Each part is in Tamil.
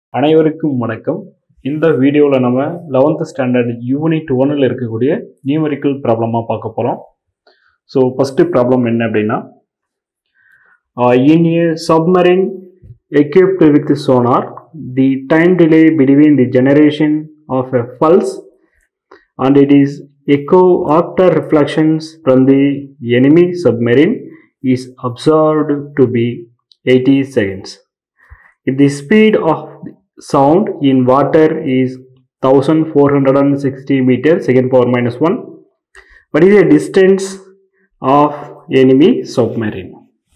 அனைவருக்கும் வணக்கம் இந்த வீடியோவில் நம்ம 11th ஸ்டாண்டர்ட் யூனிட் ஒன்னில் இருக்கக்கூடிய நியூமரிக்கல் ப்ராப்ளமாக பார்க்க போகிறோம் ஸோ ஃபஸ்ட்டு ப்ராப்ளம் என்ன அப்படின்னா in a submarine equipped with sonar the time delay between the generation of a pulse and it is echo after reflections from the enemy submarine is observed to be 80 seconds. If the speed of sound in water is 1460 meters second power minus 1, what is the distance of enemy submarine?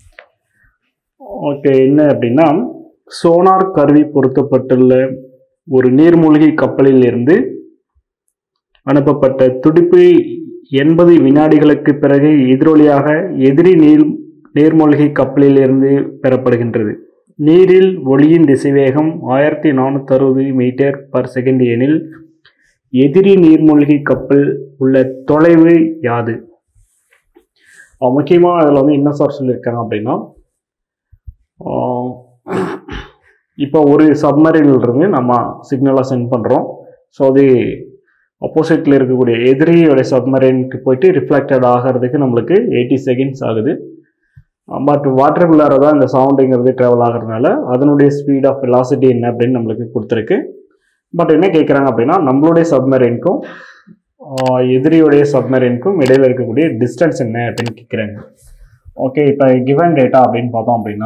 Okay என்ன அப்படின்னா சோனார் கருவி பொருத்தப்பட்டுள்ள ஒரு நீர்மூழ்கி கப்பலில் இருந்து அனுப்பப்பட்ட துடிப்பு எண்பது வினாடிகளுக்கு பிறகு எதிரொலியாக எதிரி நீர் நீர்மூழ்கி கப்பலில் இருந்து பெறப்படுகின்றது நீரில் ஒளியின் திசைவேகம் ஆயிரத்தி நானூற்றி அறுபது மீட்டர் பர் செகண்ட் எனில் எதிரி நீர்மூழ்கி கப்பல் உள்ள தொலைவு யாது முக்கியமாக அதில் வந்து என்ன சார் சொல்லியிருக்காங்க அப்படின்னா இப்போ ஒரு சப்மரினில் இருந்து நம்ம சிக்னலாக சென்ட் பண்ணுறோம் ஸோ அது ஆப்போசிட்டில் இருக்கக்கூடிய எதிரியோடைய சப்மரைனுக்கு போயிட்டு ரிஃப்ளெக்டட் ஆகிறதுக்கு நம்மளுக்கு எயிட்டி செகண்ட்ஸ் ஆகுது பட் வாட்டருக்குள்ளார தான் இந்த சவுண்டுங்கிறது ட்ராவல் ஆகிறதுனால அதனுடைய ஸ்பீட் ஆஃப் வெலாசிட்டி என்ன அப்படின்னு நம்மளுக்கு கொடுத்துருக்கு பட் என்ன கேட்குறாங்க அப்படின்னா நம்மளுடைய சப்மரைனுக்கும் எதிரியுடைய சப்மரைனுக்கும் இடையில இருக்கக்கூடிய டிஸ்டன்ஸ் என்ன அப்படின்னு கேட்குறாங்க ஓகே இப்போ கிவன் டேட்டா அப்படின்னு பார்த்தோம் அப்படின்னா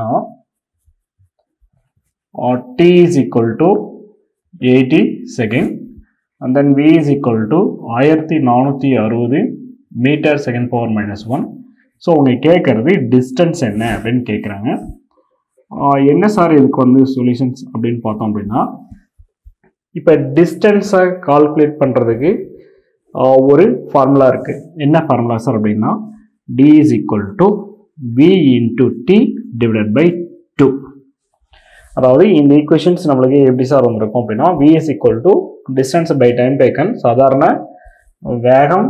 T is equal to eighty second and then V is equal to ஆயிரத்தி நானூற்றி அறுபது metre second power minus one so அவங்க கேட்குறது டிஸ்டன்ஸ் என்ன அப்படின்னு கேட்குறாங்க என்ன சார் இதுக்கு வந்து சொல்யூஷன்ஸ் அப்படின்னு பார்த்தோம் அப்படின்னா இப்போ டிஸ்டன்ஸை கால்குலேட் பண்ணுறதுக்கு ஒரு ஃபார்முலா இருக்குது என்ன ஃபார்முலா சார் அப்படின்னா T is equal to V into T divided by two அதாவது இந்த ஈக்குவேஷன்ஸ் நம்மளுக்கு எப்படி சார் வந்திருக்கும் அப்படின்னா V is equal to distance by time taken சாதாரண வேகம்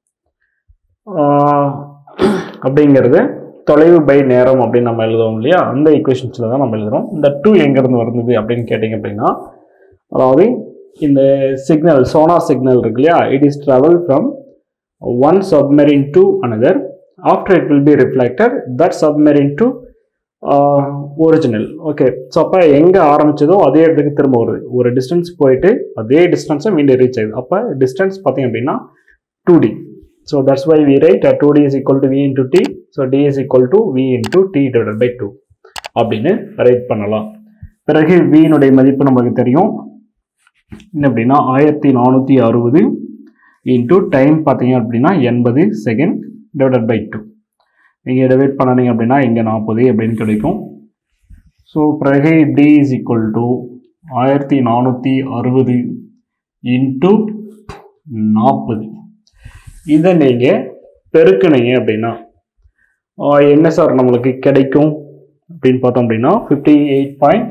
அப்படிங்கிறது தொலைவு பை நேரம் அப்படின்னு நம்ம எழுதுவோம் இல்லையா அந்த ஈக்குவேஷன்ஸில் தான் நம்ம எழுதுறோம் இந்த டூ எங்கேருந்து வருது அப்படின்னு கேட்டிங்க அப்படின்னா அதாவது இந்த சிக்னல் சோனா சிக்னல் இருக்கு இல்லையா it is travel from one submarine to another after it will be reflected that submarine to original okay so அப்போ எங்கே ஆரம்பிச்சதோ அதே இடத்துக்கு திரும்ப வருது ஒரு டிஸ்டன்ஸ் போயிட்டு அதே டிஸ்டன்ஸை மீண்டும் ரீச் ஆகுது அப்போ டிஸ்டன்ஸ் பார்த்தீங்க அப்படின்னா two T so that's why we write two T is equal to V into T so T is equal to V into T divide by two அப்படின்னு ரைட் பண்ணலாம் பிறகு வியினுடைய மதிப்பு நமக்கு தெரியும் என்ன அப்படின்னா ஆயிரத்தி நானூற்றி அறுபது இன்டூ டைம் பார்த்தீங்க அப்படின்னா எண்பது செகண்ட் டிவைடட் பை டூ நீங்கள் டிவைட் பண்ணினீங்க அப்படின்னா இங்கே நாற்பது அப்படின்னு கிடைக்கும் ஸோ பிறகு டி இஸ் ஈக்குவல் டு ஆயிரத்தி நானூற்றி அறுபது இன்ட்டு நாற்பது இதை நீங்கள் பெருக்கினீங்க அப்படின்னா என்ன சார் நம்மளுக்கு கிடைக்கும் அப்படின்னு பார்த்தோம் அப்படின்னா ஃபிஃப்டி எயிட் பாயிண்ட்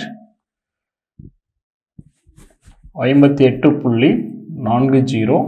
ஐம்பத்தி எட்டு புள்ளி நான்கு ஜீரோ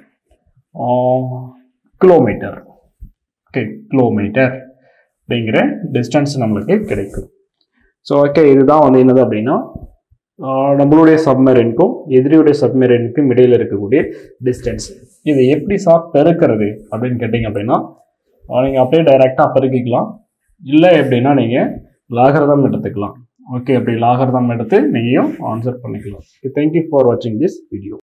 கிலோமீட்டர் ஓகே கிலோமீட்டர் அப்படிங்கிற டிஸ்டன்ஸ் நம்மளுக்கு கிடைக்கும் ஸோ ஓகே இதுதான் வந்து என்னது அப்படின்னா நம்மளுடைய சப்மரினுக்கும் எதிரியுடைய சப்மரினுக்கும் இடையில் இருக்கக்கூடிய டிஸ்டன்ஸ் இது எப்படி சார் பெருக்கிறது அப்படின்னு கேட்டிங்க அப்படின்னா நீங்கள் அப்படியே டைரெக்டாக பெருக்கிக்கலாம் இல்லை எப்படின்னா நீங்கள் லாகரதம் எடுத்துக்கலாம் ஓகே அப்படி லாகரதம் எடுத்து நீங்களும் ஆன்சர் பண்ணிக்கலாம் தேங்க்யூ ஃபார் வாட்சிங் திஸ் வீடியோ